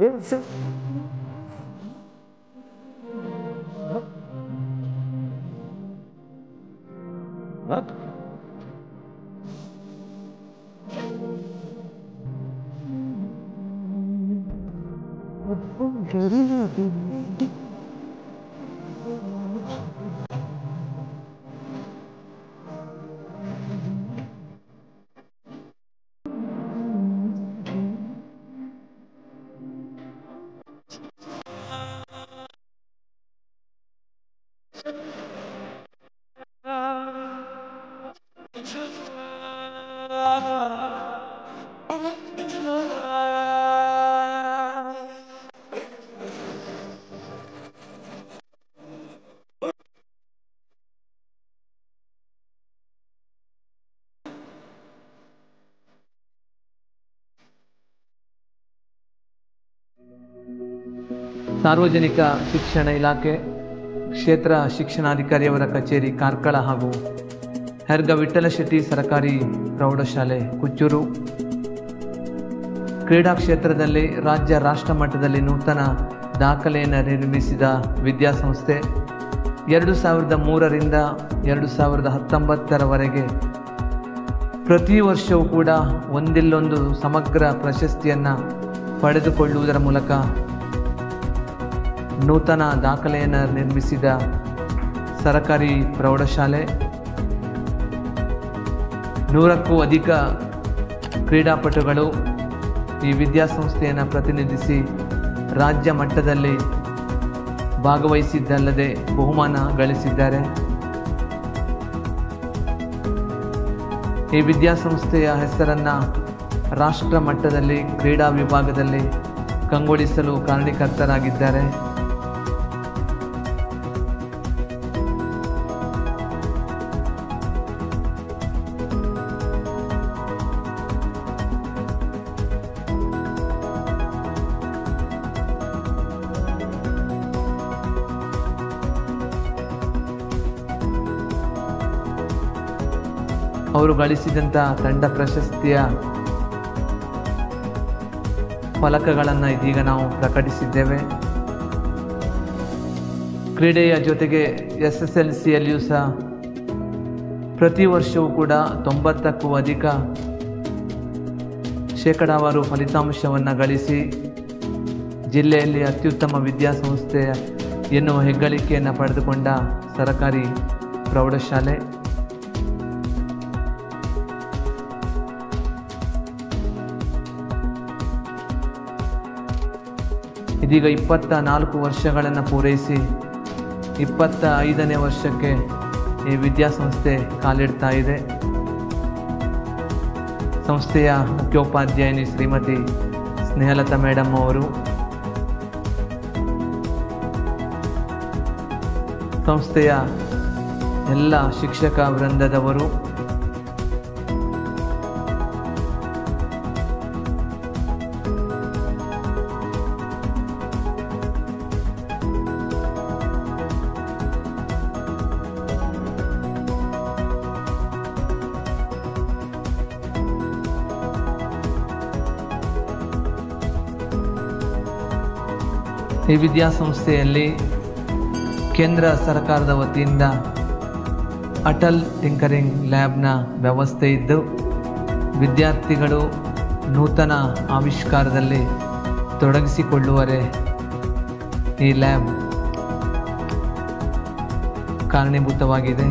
ಸಾರ್ವಜನಿಕ ಶಿಕ್ಷಣ ಇಲಾಖೆ ಕ್ಷೇತ್ರ ಶಿಕ್ಷಣಾಧಿಕಾರಿಯವರ ಕಚೇರಿ ಕಾರ್ಕಳ ಹಾಗೂ ಹೆರ್ಗ ವಿಠ್ಠಲ ಶೆಟ್ಟಿ ಸರಕಾರಿ ಪ್ರೌಢಶಾಲೆ ಕುಚ್ಚೂರು ಕ್ರೀಡಾ ಕ್ಷೇತ್ರದಲ್ಲಿ ರಾಜ್ಯ ರಾಷ್ಟ್ರ ಮಟ್ಟದಲ್ಲಿ ನೂತನ ದಾಖಲೆಯನ್ನು ನಿರ್ಮಿಸಿದ ವಿದ್ಯಾಸಂಸ್ಥೆ ಎರಡು ಸಾವಿರದ ಮೂರರಿಂದ ಎರಡು ಸಾವಿರದ ಹತ್ತೊಂಬತ್ತರವರೆಗೆ ಪ್ರತಿ ವರ್ಷವೂ ಕೂಡ ಒಂದಿಲ್ಲೊಂದು ಸಮಗ್ರ ಪ್ರಶಸ್ತಿಯನ್ನು ಪಡೆದುಕೊಳ್ಳುವುದರ ಮೂಲಕ ನೂತನ ದಾಖಲೆಯನ್ನು ನಿರ್ಮಿಸಿದ ಸರಕಾರಿ ಪ್ರೌಢಶಾಲೆ ನೂರಕ್ಕೂ ಅಧಿಕ ಕ್ರೀಡಾಪಟುಗಳು ಈ ವಿದ್ಯಾಸಂಸ್ಥೆಯನ್ನು ಪ್ರತಿನಿಧಿಸಿ ರಾಜ್ಯ ಮಟ್ಟದಲ್ಲಿ ಭಾಗವಹಿಸಿದ್ದಲ್ಲದೆ ಬಹುಮಾನ ಗಳಿಸಿದ್ದಾರೆ ಈ ವಿದ್ಯಾಸಂಸ್ಥೆಯ ಹೆಸರನ್ನು ರಾಷ್ಟ್ರ ಮಟ್ಟದಲ್ಲಿ ಕ್ರೀಡಾ ವಿಭಾಗದಲ್ಲಿ ಕಂಗೊಳಿಸಲು ಕಾರಣೀಕರ್ತರಾಗಿದ್ದಾರೆ ಅವರು ಗಳಿಸಿದಂಥ ತಂಡ ಪ್ರಶಸ್ತಿಯ ಫಲಕಗಳನ್ನು ಇದೀಗ ನಾವು ಪ್ರಕಟಿಸಿದ್ದೇವೆ ಕ್ರೀಡೆಯ ಜೊತೆಗೆ ಎಸ್ ಎಸ್ ಎಲ್ ಸಿಯಲ್ಲಿಯೂ ಸಹ ಪ್ರತಿ ವರ್ಷವೂ ಕೂಡ ತೊಂಬತ್ತಕ್ಕೂ ಅಧಿಕ ಶೇಕಡಾವಾರು ಫಲಿತಾಂಶವನ್ನು ಗಳಿಸಿ ಜಿಲ್ಲೆಯಲ್ಲಿ ಅತ್ಯುತ್ತಮ ವಿದ್ಯಾಸಂಸ್ಥೆ ಎನ್ನುವ ಹೆಗ್ಗಳಿಕೆಯನ್ನು ಪಡೆದುಕೊಂಡ ಸರಕಾರಿ ಪ್ರೌಢಶಾಲೆ ಇದೀಗ ಇಪ್ಪತ್ತ ನಾಲ್ಕು ವರ್ಷಗಳನ್ನು ಪೂರೈಸಿ ಇಪ್ಪತ್ತ ಐದನೇ ವರ್ಷಕ್ಕೆ ಈ ವಿದ್ಯಾಸಂಸ್ಥೆ ಕಾಲಿಡ್ತಾ ಇದೆ ಸಂಸ್ಥೆಯ ಮುಖ್ಯೋಪಾಧ್ಯಾಯಿನಿ ಶ್ರೀಮತಿ ಸ್ನೇಹಲತಾ ಮೇಡಮ್ ಅವರು ಸಂಸ್ಥೆಯ ಎಲ್ಲ ಶಿಕ್ಷಕ ವೃಂದದವರು ಈ ವಿದ್ಯಾಸಂಸ್ಥೆಯಲ್ಲಿ ಕೇಂದ್ರ ಸರ್ಕಾರದ ವತಿಯಿಂದ ಅಟಲ್ ಟಿಂಕರಿಂಗ್ ಲ್ಯಾಬ್ನ ವ್ಯವಸ್ಥೆ ಇದ್ದು ವಿದ್ಯಾರ್ಥಿಗಳು ನೂತನ ಆವಿಷ್ಕಾರದಲ್ಲಿ ತೊಡಗಿಸಿಕೊಳ್ಳುವರೆ ಈ ಲ್ಯಾಬ್ ಕಾರಣೀಭೂತವಾಗಿದೆ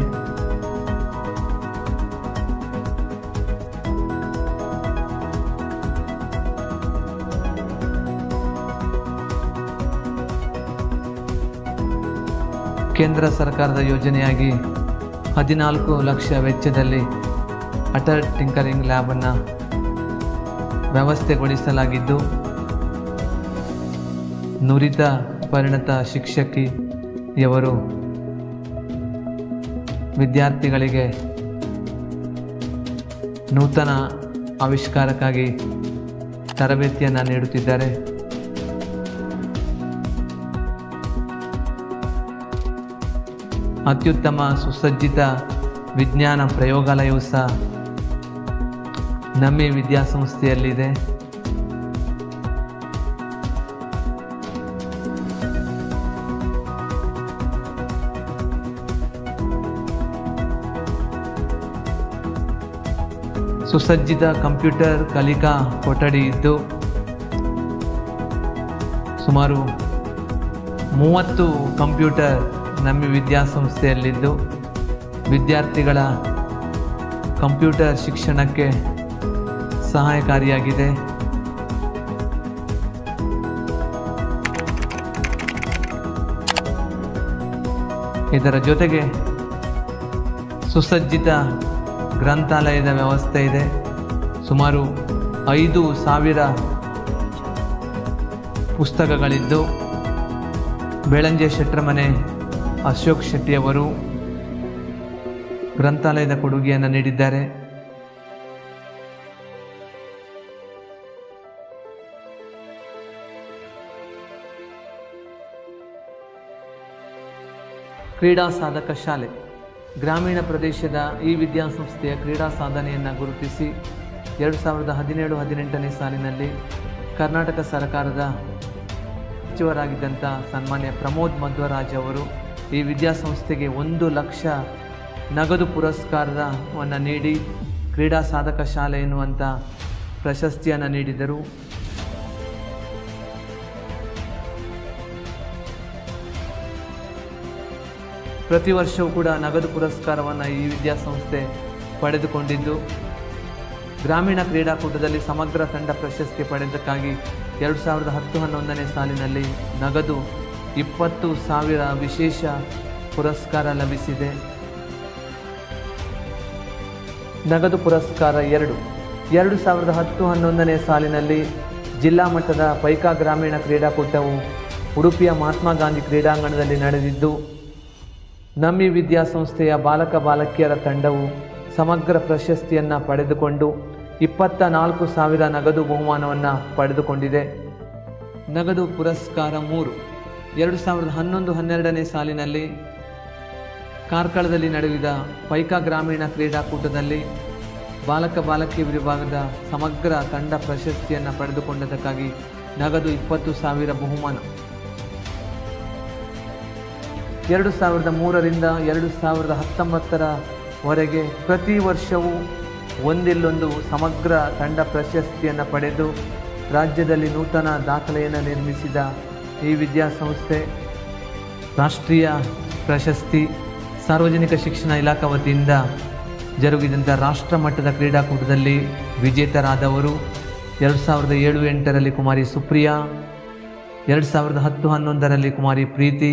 ಕೇಂದ್ರ ಸರ್ಕಾರದ ಯೋಜನೆಯಾಗಿ ಹದಿನಾಲ್ಕು ಲಕ್ಷ ವೆಚ್ಚದಲ್ಲಿ ಅಟಲ್ ಟಿಂಕರಿಂಗ್ ಲ್ಯಾಬನ್ನು ವ್ಯವಸ್ಥೆಗೊಳಿಸಲಾಗಿದ್ದು ನುರಿತ ಪರಿಣತ ಶಿಕ್ಷಕಿಯವರು ವಿದ್ಯಾರ್ಥಿಗಳಿಗೆ ನೂತನ ಆವಿಷ್ಕಾರಕ್ಕಾಗಿ ತರಬೇತಿಯನ್ನು ನೀಡುತ್ತಿದ್ದಾರೆ ಅತ್ಯುತ್ತಮ ಸುಸಜ್ಜಿತ ವಿಜ್ಞಾನ ಪ್ರಯೋಗಾಲಯವು ಸಹ ನಮ್ಮ ಈ ವಿದ್ಯಾಸಂಸ್ಥೆಯಲ್ಲಿದೆ ಸುಸಜ್ಜಿತ ಕಂಪ್ಯೂಟರ್ ಕಲಿಕಾ ಕೊಠಡಿ ಇದ್ದು ಸುಮಾರು ಮೂವತ್ತು ಕಂಪ್ಯೂಟರ್ ನಮ್ಮ ವಿದ್ಯಾಸಂಸ್ಥೆಯಲ್ಲಿದ್ದು ವಿದ್ಯಾರ್ಥಿಗಳ ಕಂಪ್ಯೂಟರ್ ಶಿಕ್ಷಣಕ್ಕೆ ಸಹಾಯಕಾರಿಯಾಗಿದೆ ಇದರ ಜೊತೆಗೆ ಸುಸಜ್ಜಿತ ಗ್ರಂಥಾಲಯದ ವ್ಯವಸ್ಥೆ ಇದೆ ಸುಮಾರು ಐದು ಸಾವಿರ ಪುಸ್ತಕಗಳಿದ್ದು ಬೆಳಂಜೆ ಶೆಟ್ರಮನೆ ಅಶೋಕ್ ಶೆಟ್ಟಿಯವರು ಗ್ರಂಥಾಲಯದ ಕೊಡುಗೆಯನ್ನು ನೀಡಿದ್ದಾರೆ ಕ್ರೀಡಾ ಸಾಧಕ ಶಾಲೆ ಗ್ರಾಮೀಣ ಪ್ರದೇಶದ ಈ ವಿದ್ಯಾಸಂಸ್ಥೆಯ ಕ್ರೀಡಾ ಸಾಧನೆಯನ್ನು ಗುರುತಿಸಿ ಎರಡು ಸಾವಿರದ ಹದಿನೇಳು ಹದಿನೆಂಟನೇ ಸಾಲಿನಲ್ಲಿ ಕರ್ನಾಟಕ ಸರ್ಕಾರದ ಸಚಿವರಾಗಿದ್ದಂಥ ಸನ್ಮಾನ್ಯ ಪ್ರಮೋದ್ ಮಧ್ವರಾಜ್ ಅವರು ಈ ವಿದ್ಯಾಸಂಸ್ಥೆಗೆ ಒಂದು ಲಕ್ಷ ನಗದು ಪುರಸ್ಕಾರವನ್ನು ನೀಡಿ ಕ್ರೀಡಾ ಸಾಧಕ ಶಾಲೆ ಎನ್ನುವಂಥ ಪ್ರಶಸ್ತಿಯನ್ನು ನೀಡಿದರು ಪ್ರತಿ ವರ್ಷವೂ ಕೂಡ ನಗದು ಪುರಸ್ಕಾರವನ್ನು ಈ ವಿದ್ಯಾಸಂಸ್ಥೆ ಪಡೆದುಕೊಂಡಿದ್ದು ಗ್ರಾಮೀಣ ಕ್ರೀಡಾಕೂಟದಲ್ಲಿ ಸಮಗ್ರ ತಂಡ ಪ್ರಶಸ್ತಿ ಪಡೆದಕ್ಕಾಗಿ ಎರಡು ಸಾವಿರದ ಹತ್ತು ಹನ್ನೊಂದನೇ ಸಾಲಿನಲ್ಲಿ ನಗದು ಇಪ್ಪತ್ತು ಸಾವಿರ ವಿಶೇಷ ಪುರಸ್ಕಾರ ಲಭಿಸಿದೆ ನಗದು ಪುರಸ್ಕಾರ ಎರಡು ಎರಡು ಸಾವಿರದ ಹತ್ತು ಹನ್ನೊಂದನೇ ಸಾಲಿನಲ್ಲಿ ಜಿಲ್ಲಾ ಮಟ್ಟದ ಪೈಕಾ ಗ್ರಾಮೀಣ ಕ್ರೀಡಾಕೂಟವು ಉಡುಪಿಯ ಮಹಾತ್ಮ ಗಾಂಧಿ ಕ್ರೀಡಾಂಗಣದಲ್ಲಿ ನಡೆದಿದ್ದು ನಮ್ಮಿ ವಿದ್ಯಾಸಂಸ್ಥೆಯ ಬಾಲಕ ಬಾಲಕಿಯರ ತಂಡವು ಸಮಗ್ರ ಪ್ರಶಸ್ತಿಯನ್ನು ಪಡೆದುಕೊಂಡು ಇಪ್ಪತ್ತ ನಾಲ್ಕು ಸಾವಿರ ನಗದು ಬಹುಮಾನವನ್ನು ಪಡೆದುಕೊಂಡಿದೆ ನಗದು ಪುರಸ್ಕಾರ ಮೂರು ಎರಡು ಸಾವಿರದ ಹನ್ನೊಂದು ಹನ್ನೆರಡನೇ ಸಾಲಿನಲ್ಲಿ ಕಾರ್ಕಳದಲ್ಲಿ ನಡೆದಿದ ಪೈಕಾ ಗ್ರಾಮೀಣ ಕ್ರೀಡಾಕೂಟದಲ್ಲಿ ಬಾಲಕ ಬಾಲಕಿ ವಿಭಾಗದ ಸಮಗ್ರ ತಂಡ ಪ್ರಶಸ್ತಿಯನ್ನು ಪಡೆದುಕೊಂಡದಕ್ಕಾಗಿ ನಗದು ಇಪ್ಪತ್ತು ಸಾವಿರ ಬಹುಮಾನ ಎರಡು ಸಾವಿರದ ಮೂರರಿಂದ ಎರಡು ಸಾವಿರದ ಹತ್ತೊಂಬತ್ತರವರೆಗೆ ಪ್ರತಿ ವರ್ಷವೂ ಒಂದಿಲ್ಲೊಂದು ಸಮಗ್ರ ತಂಡ ಪ್ರಶಸ್ತಿಯನ್ನು ಪಡೆದು ರಾಜ್ಯದಲ್ಲಿ ನೂತನ ದಾಖಲೆಯನ್ನು ನಿರ್ಮಿಸಿದ ಈ ವಿದ್ಯಾಸಂಸ್ಥೆ ರಾಷ್ಟ್ರೀಯ ಪ್ರಶಸ್ತಿ ಸಾರ್ವಜನಿಕ ಶಿಕ್ಷಣ ಇಲಾಖಾ ವತಿಯಿಂದ ಜರುಗಿದಂಥ ರಾಷ್ಟ್ರ ಮಟ್ಟದ ಕ್ರೀಡಾಕೂಟದಲ್ಲಿ ವಿಜೇತರಾದವರು ಎರಡು ಸಾವಿರದ ಏಳು ಎಂಟರಲ್ಲಿ ಕುಮಾರಿ ಸುಪ್ರಿಯಾ ಎರಡು ಸಾವಿರದ ಹತ್ತು ಹನ್ನೊಂದರಲ್ಲಿ ಕುಮಾರಿ ಪ್ರೀತಿ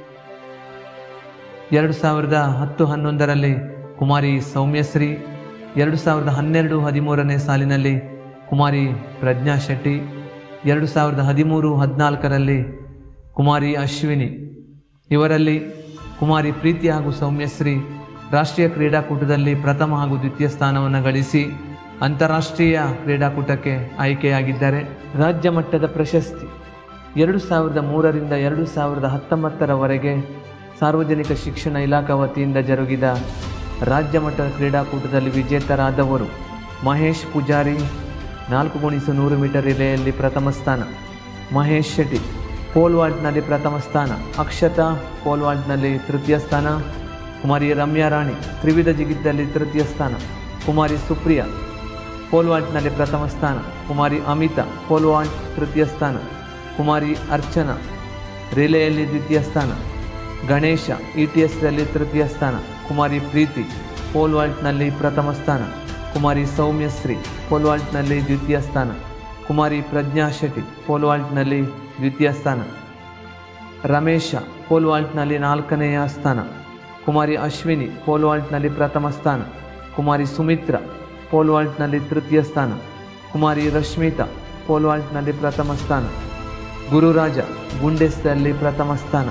ಎರಡು ಸಾವಿರದ ಹತ್ತು ಹನ್ನೊಂದರಲ್ಲಿ ಕುಮಾರಿ ಸೌಮ್ಯಶ್ರೀ ಎರಡು ಸಾವಿರದ ಹನ್ನೆರಡು ಹದಿಮೂರನೇ ಸಾಲಿನಲ್ಲಿ ಕುಮಾರಿ ಪ್ರಜ್ಞಾ ಶೆಟ್ಟಿ ಎರಡು ಸಾವಿರದ ಹದಿಮೂರು ಹದಿನಾಲ್ಕರಲ್ಲಿ ಕುಮಾರಿ ಅಶ್ವಿನಿ ಇವರಲ್ಲಿ ಕುಮಾರಿ ಪ್ರೀತಿ ಹಾಗೂ ಸೌಮ್ಯಶ್ರೀ ರಾಷ್ಟ್ರೀಯ ಕ್ರೀಡಾಕೂಟದಲ್ಲಿ ಪ್ರಥಮ ಹಾಗೂ ದ್ವಿತೀಯ ಸ್ಥಾನವನ್ನು ಗಳಿಸಿ ಅಂತಾರಾಷ್ಟ್ರೀಯ ಕ್ರೀಡಾಕೂಟಕ್ಕೆ ಆಯ್ಕೆಯಾಗಿದ್ದಾರೆ ರಾಜ್ಯ ಮಟ್ಟದ ಪ್ರಶಸ್ತಿ ಎರಡು ಸಾವಿರದ ಮೂರರಿಂದ ಎರಡು ಸಾವಿರದ ಹತ್ತೊಂಬತ್ತರವರೆಗೆ ಸಾರ್ವಜನಿಕ ಶಿಕ್ಷಣ ಇಲಾಖಾ ವತಿಯಿಂದ ಜರುಗಿದ ರಾಜ್ಯ ಮಟ್ಟದ ಕ್ರೀಡಾಕೂಟದಲ್ಲಿ ವಿಜೇತರಾದವರು ಮಹೇಶ್ ಪೂಜಾರಿ ನಾಲ್ಕು ಗುಣಿಸು ನೂರು ಮೀಟರ್ ರಿಲೆಯಲ್ಲಿ ಪ್ರಥಮ ಸ್ಥಾನ ಮಹೇಶ್ ಶೆಟ್ಟಿ ಪೋಲ್ ವಾಲ್ಟ್ನಲ್ಲಿ ಪ್ರಥಮ ಸ್ಥಾನ ಅಕ್ಷತಾ ಪೋಲ್ ವಾಲ್ಟ್ನಲ್ಲಿ ತೃತೀಯ ಸ್ಥಾನ ಕುಮಾರಿ ರಮ್ಯಾ ರಾಣಿ ತ್ರಿವಿಧ ಜಿಗಿದ್ದಲ್ಲಿ ತೃತೀಯ ಸ್ಥಾನ ಕುಮಾರಿ ಸುಪ್ರಿಯಾ ಪೋಲ್ ವಾಲ್ಟ್ನಲ್ಲಿ ಪ್ರಥಮ ಸ್ಥಾನ ಕುಮಾರಿ ಅಮಿತಾ ಪೋಲ್ ವಾಲ್ಟ್ ತೃತೀಯ ಸ್ಥಾನ ಕುಮಾರಿ ಅರ್ಚನಾ ರಿಲೆಯಲ್ಲಿ ದ್ವಿತೀಯ ಸ್ಥಾನ ಗಣೇಶ ಇ ಟಿ ಎಸ್ನಲ್ಲಿ ತೃತೀಯ ಸ್ಥಾನ ಕುಮಾರಿ ಪ್ರೀತಿ ಪೋಲ್ ವಾಲ್ಟ್ನಲ್ಲಿ ಪ್ರಥಮ ಸ್ಥಾನ ಕುಮಾರಿ ಸೌಮ್ಯಶ್ರೀ ಪೋಲ್ ವಾಲ್ಟ್ನಲ್ಲಿ ದ್ವಿತೀಯ ಸ್ಥಾನ ಕುಮಾರಿ ಪ್ರಜ್ಞಾ ಶೆಟ್ಟಿ ಪೋಲ್ ವಾಲ್ಟ್ನಲ್ಲಿ ದ್ವಿತೀಯ ಸ್ಥಾನ ರಮೇಶ ಪೋಲ್ ವಾಲ್ಟ್ನಲ್ಲಿ ನಾಲ್ಕನೆಯ ಸ್ಥಾನ ಕುಮಾರಿ ಅಶ್ವಿನಿ ಪೋಲ್ ವಾಲ್ಟ್ನಲ್ಲಿ ಪ್ರಥಮ ಸ್ಥಾನ ಕುಮಾರಿ ಸುಮಿತ್ರ ಪೋಲ್ ವಾಲ್ಟ್ನಲ್ಲಿ ತೃತೀಯ ಸ್ಥಾನ ಕುಮಾರಿ ರಶ್ಮಿತಾ ಪೋಲ್ ವಾಲ್ಟ್ನಲ್ಲಿ ಪ್ರಥಮ ಸ್ಥಾನ ಗುರುರಾಜ ಗುಂಡೆಸ್ದಲ್ಲಿ ಪ್ರಥಮ ಸ್ಥಾನ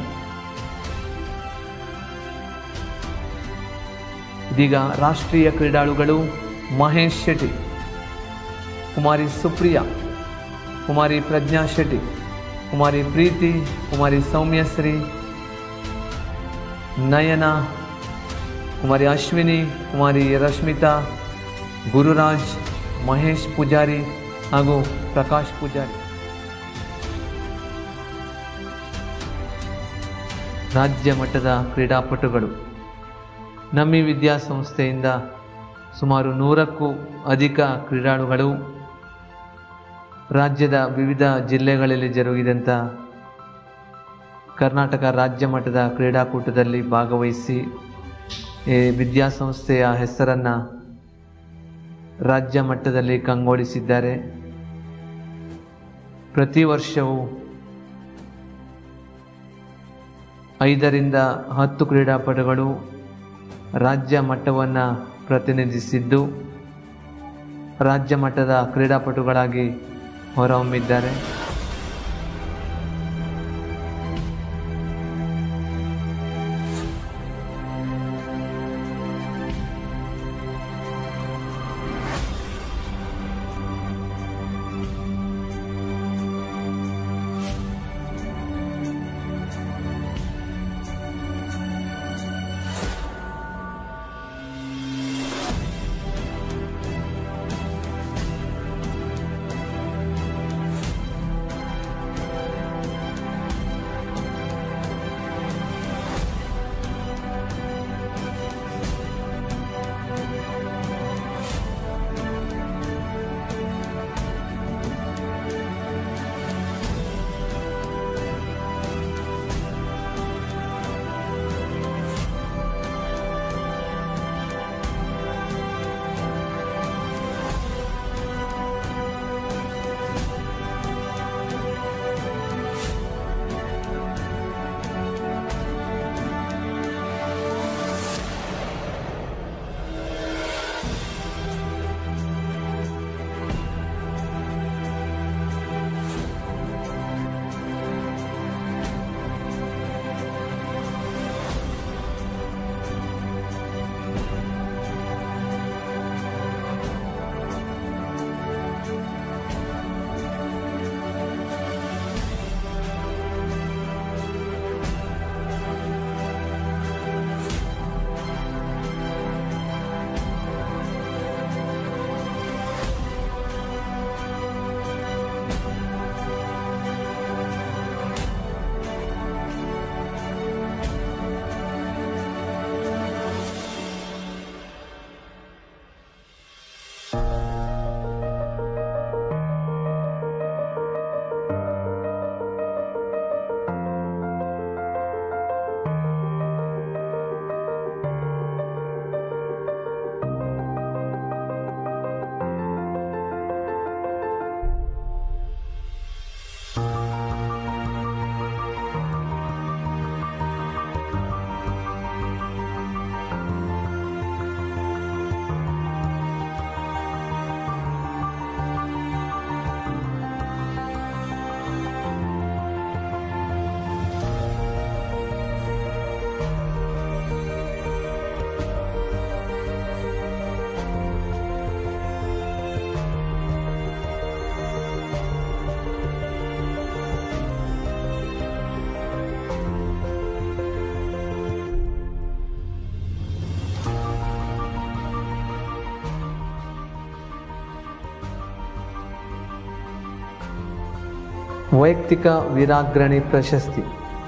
ಇದೀಗ ರಾಷ್ಟ್ರೀಯ ಕ್ರೀಡಾಳುಗಳು ಮಹೇಶ್ ಶೆಟ್ಟಿ ಕುಮಾರಿ ಸುಪ್ರಿಯಾ ಕುಮಾರಿ ಪ್ರಜ್ಞಾ ಶೆಟ್ಟಿ ಕುಮಾರಿ ಪ್ರೀತಿ ಕುಮಾರಿ ಸೌಮ್ಯಶ್ರೀ ನಯನ ಕುಮಾರಿ ಅಶ್ವಿನಿ ಕುಮಾರಿ ರಶ್ಮಿತಾ ಗುರುರಾಜ್ ಮಹೇಶ್ ಪೂಜಾರಿ ಹಾಗೂ ಪ್ರಕಾಶ್ ಪೂಜಾರಿ ರಾಜ್ಯ ಮಟ್ಟದ ಕ್ರೀಡಾಪಟುಗಳು ನಮ್ಮಿ ವಿದ್ಯಾಸಂಸ್ಥೆಯಿಂದ ಸುಮಾರು ನೂರಕ್ಕೂ ಅಧಿಕ ಕ್ರೀಡಾಳುಗಳು ರಾಜ್ಯದ ವಿವಿಧ ಜಿಲ್ಲೆಗಳಲ್ಲಿ ಜರುಗಿದಂಥ ಕರ್ನಾಟಕ ರಾಜ್ಯ ಮಟ್ಟದ ಕ್ರೀಡಾಕೂಟದಲ್ಲಿ ಭಾಗವಹಿಸಿ ಈ ವಿದ್ಯಾಸಂಸ್ಥೆಯ ಹೆಸರನ್ನು ರಾಜ್ಯ ಮಟ್ಟದಲ್ಲಿ ಕಂಗೊಳಿಸಿದ್ದಾರೆ ಪ್ರತಿ ವರ್ಷವೂ ಐದರಿಂದ ಹತ್ತು ಕ್ರೀಡಾಪಟುಗಳು ರಾಜ್ಯ ಮಟ್ಟವನ್ನು ಪ್ರತಿನಿಧಿಸಿದ್ದು ರಾಜ್ಯ ಮಟ್ಟದ ಕ್ರೀಡಾಪಟುಗಳಾಗಿ ಹೊರಹೊಮ್ಮಿದ್ದಾರೆ ವೈಯಕ್ತಿಕ ವೀರಾಗ್ರಣಿ ಪ್ರಶಸ್ತಿ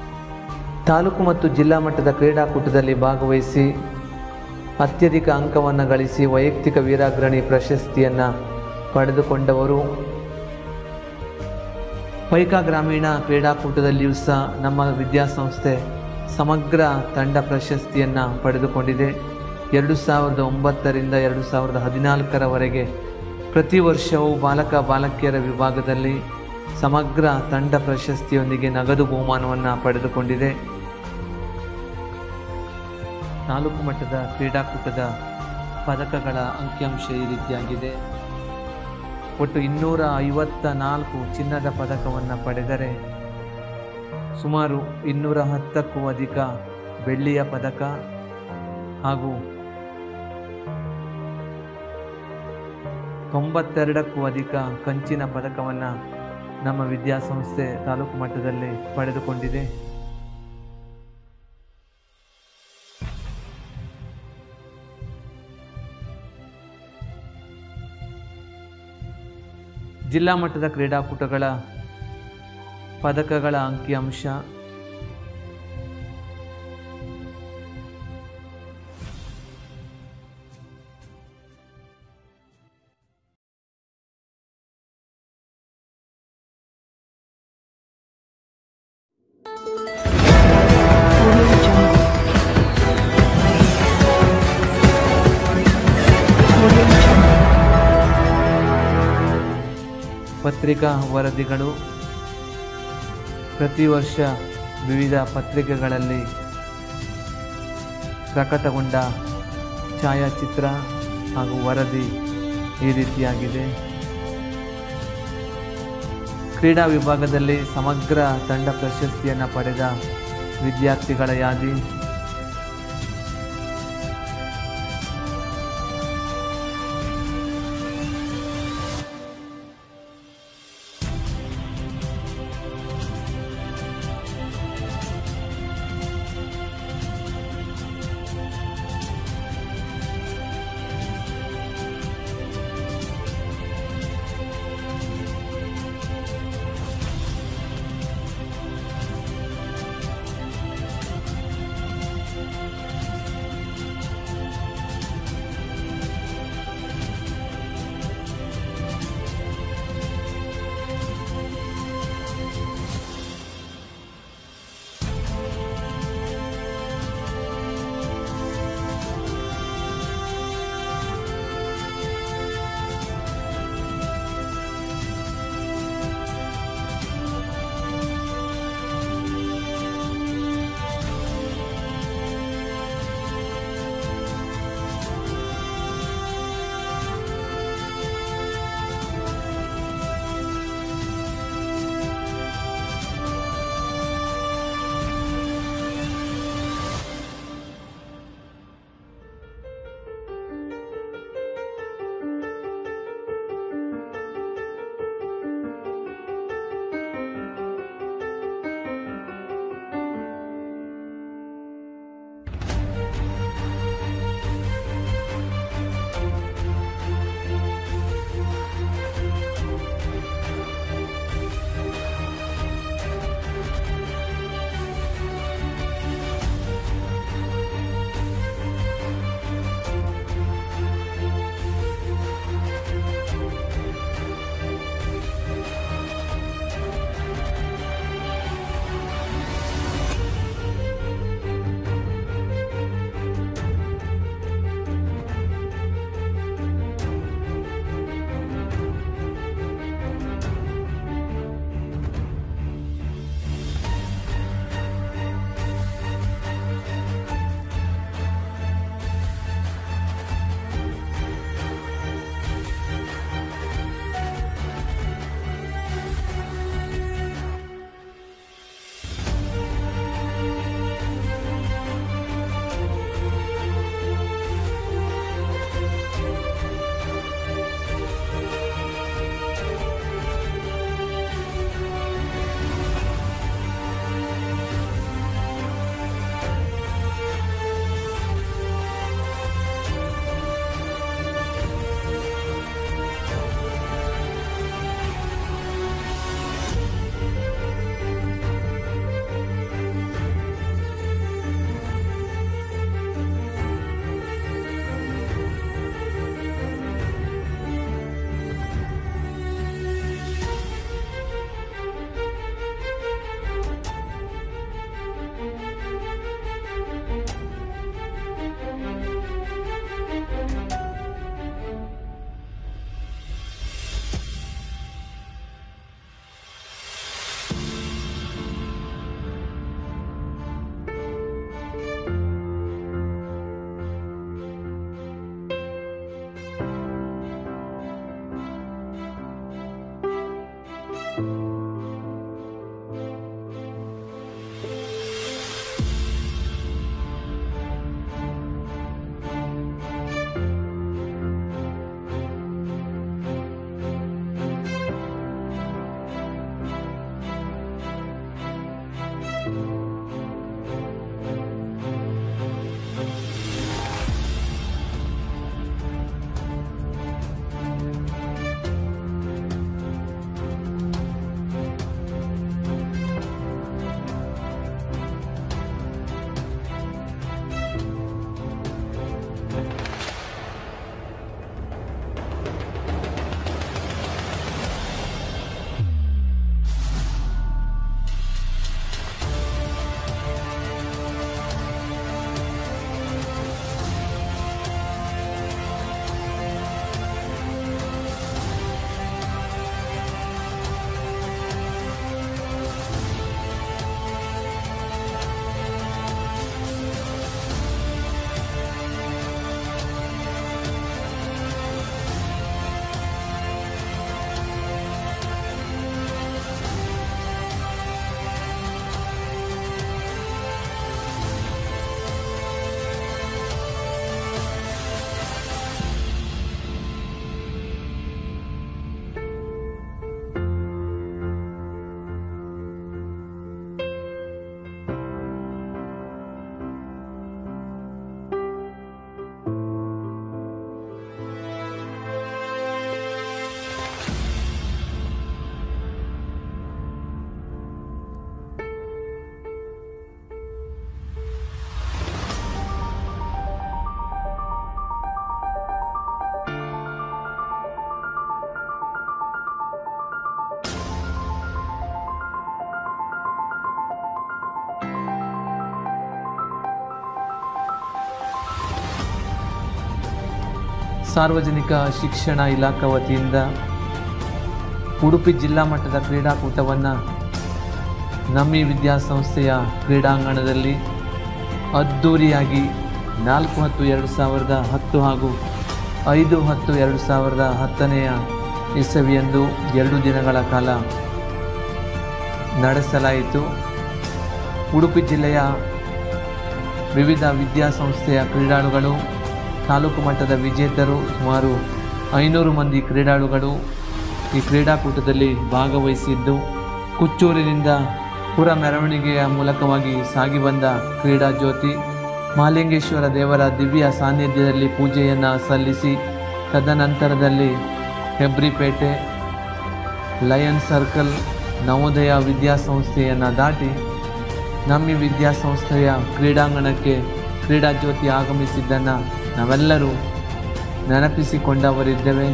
ತಾಲೂಕು ಮತ್ತು ಜಿಲ್ಲಾ ಮಟ್ಟದ ಕ್ರೀಡಾಕೂಟದಲ್ಲಿ ಭಾಗವಹಿಸಿ ಅತ್ಯಧಿಕ ಅಂಕವನ್ನು ಗಳಿಸಿ ವೈಯಕ್ತಿಕ ವೀರಾಗ್ರಣಿ ಪ್ರಶಸ್ತಿಯನ್ನು ಪಡೆದುಕೊಂಡವರು ಪೈಕಾ ಗ್ರಾಮೀಣ ಕ್ರೀಡಾಕೂಟದಲ್ಲಿಯೂ ಸಹ ನಮ್ಮ ವಿದ್ಯಾಸಂಸ್ಥೆ ಸಮಗ್ರ ತಂಡ ಪ್ರಶಸ್ತಿಯನ್ನು ಪಡೆದುಕೊಂಡಿದೆ ಎರಡು ಸಾವಿರದ ಒಂಬತ್ತರಿಂದ ಎರಡು ಸಾವಿರದ ಹದಿನಾಲ್ಕರವರೆಗೆ ಪ್ರತಿ ವರ್ಷವೂ ಬಾಲಕ ಬಾಲಕಿಯರ ವಿಭಾಗದಲ್ಲಿ ಸಮಗ್ರ ತಂಡ ಪ್ರಶಸ್ತಿಯೊಂದಿಗೆ ನಗದು ಬಹುಮಾನವನ್ನು ಪಡೆದುಕೊಂಡಿದೆ ತಾಲೂಕು ಮಟ್ಟದ ಕ್ರೀಡಾಕೂಟದ ಪದಕಗಳ ಅಂಕಿಅಂಶ ಈ ರೀತಿಯಾಗಿದೆ ಒಟ್ಟು ಇನ್ನೂರ ಐವತ್ತ ನಾಲ್ಕು ಚಿನ್ನದ ಪದಕವನ್ನು ಪಡೆದರೆ ಸುಮಾರು ಇನ್ನೂರ ಹತ್ತಕ್ಕೂ ಅಧಿಕ ಬೆಳ್ಳಿಯ ಪದಕ ಹಾಗೂ ತೊಂಬತ್ತೆರಡಕ್ಕೂ ಅಧಿಕ ಕಂಚಿನ ಪದಕವನ್ನು ನಮ್ಮ ವಿದ್ಯಾಸಂಸ್ಥೆ ತಾಲೂಕು ಮಟ್ಟದಲ್ಲಿ ಪಡೆದುಕೊಂಡಿದೆ ಜಿಲ್ಲಾ ಮಟ್ಟದ ಕ್ರೀಡಾಕೂಟಗಳ ಪದಕಗಳ ಅಂಕಿಅಂಶ ಪತ್ರಿಕಾ ವರದಿಗಳು ಪ್ರತಿ ವರ್ಷ ವಿವಿಧ ಪತ್ರಿಕೆಗಳಲ್ಲಿ ಪ್ರಕಟಗೊಂಡ ಛಾಯಾಚಿತ್ರ ಹಾಗೂ ವರದಿ ಈ ರೀತಿಯಾಗಿದೆ ಕ್ರೀಡಾ ವಿಭಾಗದಲ್ಲಿ ಸಮಗ್ರ ತಂಡ ಪ್ರಶಸ್ತಿಯನ್ನು ಪಡೆದ ವಿದ್ಯಾರ್ಥಿಗಳ ಯಾದಿ ಸಾರ್ವಜನಿಕ ಶಿಕ್ಷಣ ಇಲಾಖೆ ವತಿಯಿಂದ ಉಡುಪಿ ಜಿಲ್ಲಾ ಮಟ್ಟದ ಕ್ರೀಡಾಕೂಟವನ್ನು ನಮ್ಮಿ ವಿದ್ಯಾಸಂಸ್ಥೆಯ ಕ್ರೀಡಾಂಗಣದಲ್ಲಿ ಅದ್ಧೂರಿಯಾಗಿ ನಾಲ್ಕು ಹತ್ತು ಎರಡು ಸಾವಿರದ ಹತ್ತು ಹಾಗೂ ಐದು ಹತ್ತು ಎರಡು ಸಾವಿರದ ಹತ್ತನೆಯ ಇಸವಿಯಂದು ಎರಡು ದಿನಗಳ ಕಾಲ ನಡೆಸಲಾಯಿತು ಉಡುಪಿ ಜಿಲ್ಲೆಯ ವಿವಿಧ ವಿದ್ಯಾಸಂಸ್ಥೆಯ ಕ್ರೀಡಾಳುಗಳು ತಾಲೂಕು ಮಟ್ಟದ ವಿಜೇತರು ಸುಮಾರು ಐನೂರು ಮಂದಿ ಕ್ರೀಡಾಳುಗಳು ಈ ಕ್ರೀಡಾಕೂಟದಲ್ಲಿ ಭಾಗವಹಿಸಿದ್ದು ಕುಚ್ಚೂರಿನಿಂದ ಪುರ ಮೆರವಣಿಗೆಯ ಮೂಲಕವಾಗಿ ಸಾಗಿ ಬಂದ ಕ್ರೀಡಾ ಜ್ಯೋತಿ ಮಹಾಲಿಂಗೇಶ್ವರ ದೇವರ ದಿವ್ಯ ಸಾನ್ನಿಧ್ಯದಲ್ಲಿ ಪೂಜೆಯನ್ನು ಸಲ್ಲಿಸಿ ತದನಂತರದಲ್ಲಿ ಹೆಬ್ರಿಪೇಟೆ ಲಯನ್ ಸರ್ಕಲ್ ನವೋದಯ ವಿದ್ಯಾಸಂಸ್ಥೆಯನ್ನು ದಾಟಿ ನಮ್ಮಿ ವಿದ್ಯಾಸಂಸ್ಥೆಯ ಕ್ರೀಡಾಂಗಣಕ್ಕೆ ಕ್ರೀಡಾ ಜ್ಯೋತಿ ಆಗಮಿಸಿದ್ದನ್ನು ನಾವೆಲ್ಲರೂ ನೆನಪಿಸಿಕೊಂಡವರಿದ್ದೇವೆ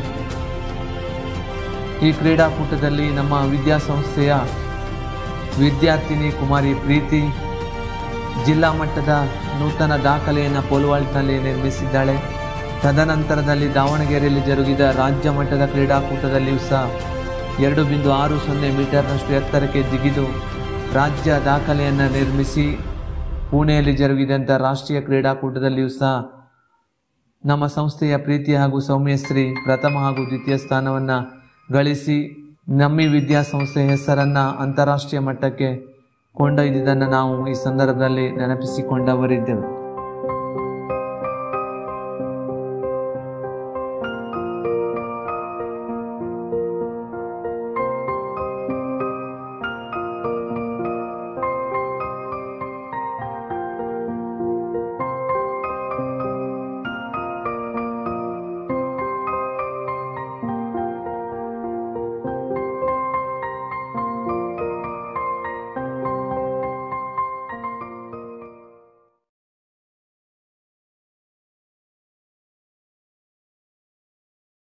ಈ ಕ್ರೀಡಾಕೂಟದಲ್ಲಿ ನಮ್ಮ ವಿದ್ಯಾಸಂಸ್ಥೆಯ ವಿದ್ಯಾರ್ಥಿನಿ ಕುಮಾರಿ ಪ್ರೀತಿ ಜಿಲ್ಲಾ ಮಟ್ಟದ ನೂತನ ದಾಖಲೆಯನ್ನು ಪೋಲ್ವಾಲ್ಟ್ನಲ್ಲಿ ನಿರ್ಮಿಸಿದ್ದಾಳೆ ತದನಂತರದಲ್ಲಿ ದಾವಣಗೆರೆಯಲ್ಲಿ ಜರುಗಿದ ರಾಜ್ಯ ಮಟ್ಟದ ಕ್ರೀಡಾಕೂಟದಲ್ಲಿಯೂ ಸಹ ಎರಡು ಬಿಂದು ಆರು ಸೊನ್ನೆ ಮೀಟರ್ನಷ್ಟು ಎತ್ತರಕ್ಕೆ ಜಿಗಿದು ರಾಜ್ಯ ದಾಖಲೆಯನ್ನು ನಿರ್ಮಿಸಿ ಪುಣೆಯಲ್ಲಿ ಜರುಗಿದಂಥ ರಾಷ್ಟ್ರೀಯ ಕ್ರೀಡಾಕೂಟದಲ್ಲಿಯೂ ಸಹ ನಮ್ಮ ಸಂಸ್ಥೆಯ ಪ್ರೀತಿ ಹಾಗೂ ಸೌಮ್ಯಶ್ರೀ ಪ್ರಥಮ ಹಾಗೂ ದ್ವಿತೀಯ ಸ್ಥಾನವನ್ನು ಗಳಿಸಿ ನಮ್ಮಿ ವಿದ್ಯಾಸಂಸ್ಥೆಯ ಹೆಸರನ್ನು ಅಂತಾರಾಷ್ಟ್ರೀಯ ಮಟ್ಟಕ್ಕೆ ಕೊಂಡೊಯ್ದಿದ್ದನ್ನು ನಾವು ಈ ಸಂದರ್ಭದಲ್ಲಿ ನೆನಪಿಸಿಕೊಂಡವರಿದ್ದೇವೆ